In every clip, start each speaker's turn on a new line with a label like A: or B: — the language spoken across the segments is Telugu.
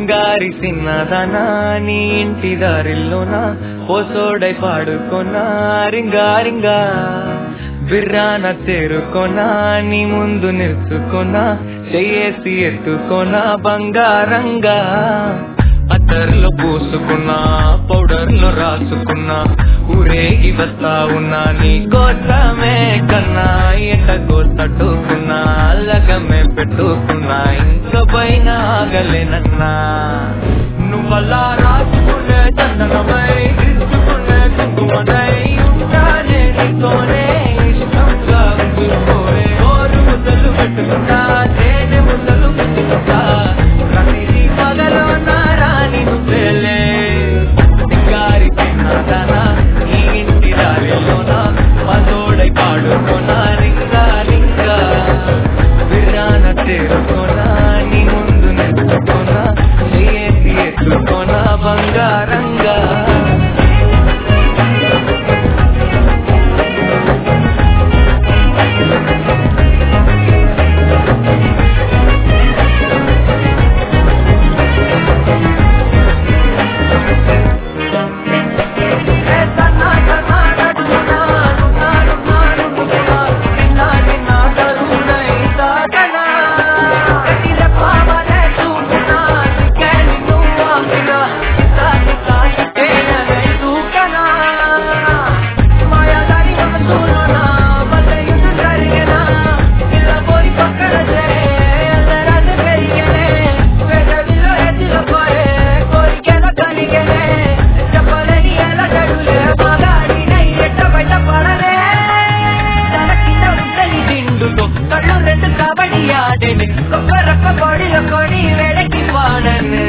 A: సింగారి సిన్నదనా నీ ఇంటి దారిల్లోన పోసోడై పాడుకొనా రింగా రింగా బిర్రాన చేరుకొనా నీ ముందు నిల్చుకొనా చెయ్యేసి ఎత్తుకొనా బంగారంగా అత్తర్లో పూసుకున్నా పౌడర్లో రాసుకున్నా ఊరేగి వస్తా ఉన్నా నీ కోసమే కన్నా ఎటగో తట్టుకున్నా అల్లగమే పెట్టుకున్నా ఇంక పైన ఆగలేనన్నా నువ్వలా రాసుకునే చందనమై తీసుకునే కుంకుమనై ఉంటానే నీతోనే ఇష్టంగా ఉంచుకోనే ఓరు ముద్దలు పెట్టుకుంటా తేనె ముద్దలు పెట్టుకుంటా ప్రతిదీ పగలో నారాని నువ్వేలే సింగారి చిన్నదనా ఈ ఇంటి దారిలోన మదోడై పాడుకోనా రింగా రింగా విరాన చేరుకోనా నీ ముందు నెచ్చుకోనా చేసి ఎత్తుకోనా బంగారంగా కళ్ళు రెండు కబడ్డీ ఆడని కొబ్బరక్క పొడిలో కొడి వెడకి పాడనే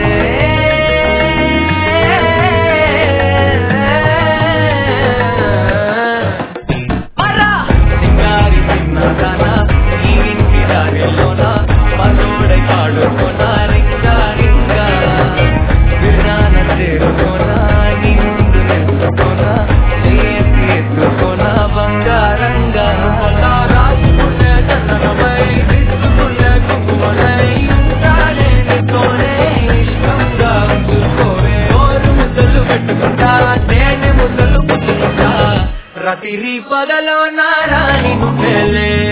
A: అరా! సింగారి చిన్నదానా, ఈ ఇంటి దారిలోన పదోడై పాడుకోనా రింగా రింగా విరాన చేరుకోనా నీ ముందు నెచ్చుకోనా చేసి ఎత్తుకోనా బంగారంగా అలా రాసుకునే చందనమై తీసుకునే కుంకుమనై ఉంటానే నీతోనే ఇష్టంగా ఉంచుకోవే ఓరు ముద్దలు పెట్టుకుంటా తేనె ముద్దలు పుచ్చుకుంటా రాత్రి పగలో నారాని నువ్వేలే